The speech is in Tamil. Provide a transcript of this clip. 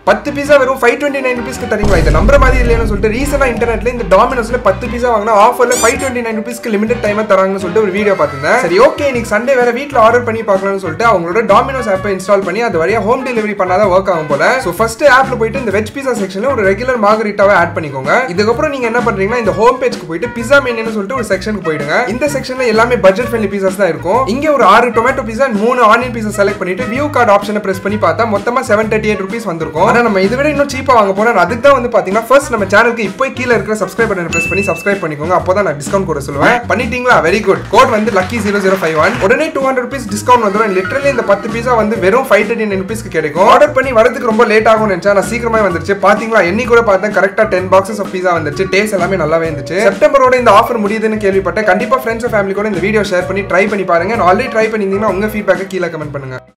பத்து பீஸா வெறும் ஃபைவ் டுவெண்ட்டி நைன் ருபீஸ்க்கு தரீங்களா இதை நம்புற மாதிரி இல்லைன்னு சொல்லிட்டு ரீசெண்டாக இன்டர்நெட்ல இந்த டாமினோஸ்ல பத்து பீஸா வாங்கினா ஆஃபர்ல ஃபைவ் டுவெண்ட்டி நைன் ருபீஸ்க்கு லிமிடெட் டைமா தராங்கன்னு சொல்லிட்டு ஒரு வீடியோ பார்த்திருந்தேன் சரி ஓகே இன்னைக்கு சண்டே வேற வீட்டில் ஆர்டர் பண்ணி பார்க்கலாம்னு சொல்லிட்டு அவங்களோட டாமினோஸ் ஆப்பை இன்ஸ்டால் பண்ணி அது வழியா ஹோம் டெலிவரி பண்ணாதான் ஒர்க் ஆகும் போல ஸோ ஃபர்ஸ்ட் ஆப்ல போயிட்டு இந்த வெஜ் பீஸா செக்ஷன்ல ஒரு ரெகுலர் மார்கரிட்டாவை ஆட் பண்ணிக்கோங்க இதுக்கப்புறம் நீங்க என்ன பண்றீங்கன்னா இந்த ஹோம் பேஜ்க்கு போயிட்டு பிஸா மெனுன்னு சொல்லிட்டு ஒரு செக்ஷனுக்கு போயிடுங்க இந்த செக்ஷன்ல எல்லாமே பட்ஜெட் ஃப்ரெண்ட்லி பீஸாஸ் தான் இருக்கும் இங்க ஒரு ஆறு டொமேட்டோ பீஸா மூணு ஆனியன் பீஸா செலக்ட் பண்ணிட்டு வியூ கார்டு ஆப்ஷனை பிரஸ் பண்ணி பார்த்தா மொத்தமா செவன் தேர்ட்டி எயிட் ருபீஸ் வந்திருக்கும் ஆனா நம்ம இதை விட இன்னும் சீப்பா வாங்க போறோம் அதுக்கு தான் வந்து பாத்தீங்கன்னா ஃபர்ஸ்ட் நம்ம சேனலுக்கு இப்போ கீழே இருக்கிற சப்ஸ்கிரைப் பட்டனை பிரஸ் பண்ணி சப்ஸ்கிரைப் பண்ணிக்கோங்க அப்போதான் நான் டிஸ்கவுண்ட் கூட சொல்லுவேன் பண்ணிட்டீங்களா வெரி குட் கோட் வந்து lucky zero zero five one உடனே டூ ஹண்ட்ரட் ருபீஸ் டிஸ்கவுண்ட் வந்துடும் லிட்டரலி இந்த பத்து பீஸா வந்து வெறும் ஃபைவ் தேர்ட்டி நைன் ருபீஸ்க்கு கிடைக்கும் ஆர்டர் பண்ணி வரதுக்கு ரொம்ப லேட் ஆகும்னு நினைச்சா நான் சீக்கிரமா வந்துருச்சு பாத்தீங்களா என்னி கூட பார்த்தேன் கரெக்டா டென் பாக்ஸஸ் ஆஃப் பீஸா வந்துருச்சு டேஸ்ட் எல்லாமே நல்லாவே இருந்துச்சு செப்டம்பரோட இந்த ஆஃபர் முடியுதுன்னு கேள்விப்பட்டேன் கண்டிப்பா ஃப்ரெண்ட்ஸ் ஃபேமிலி கூட இந்த வீடியோ ஷேர் பண்ணி ட்ரை பண்ணி பாருங்க ஆல்ரெடி ட்ரை பண்ணியிருந்தீங்கன்னா உங்க ஃபீட்பேக்கை கீழே கமெண்ட் பண்ணுங்க